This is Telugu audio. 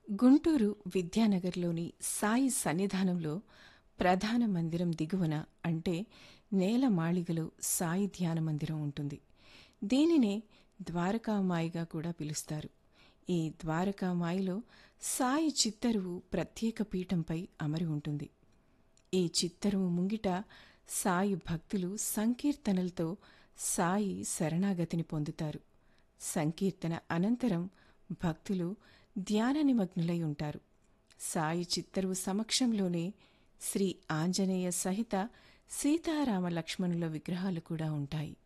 గుంటూరు విద్యానగర్లోని సాయి సన్నిధానంలో ప్రధాన మందిరం దిగువన అంటే నేల మాళిగలో సాయి ధ్యాన మందిరం ఉంటుంది దీనినే ద్వారకామాయిగా కూడా పిలుస్తారు ఈ ద్వారకామాయిలో సాయి చిత్తరువు ప్రత్యేక పీఠంపై అమరి ఉంటుంది ఈ చిత్తరువు ముంగిట సాయి భక్తులు సంకీర్తనలతో సాయి శరణాగతిని పొందుతారు సంకీర్తన అనంతరం భక్తులు ధ్యాన నిమగ్నులై ఉంటారు సాయి చిత్తరువు సమక్షంలోనే శ్రీ ఆంజనేయ సహిత సీతారామ లక్ష్మణుల విగ్రహాలు కూడా ఉంటాయి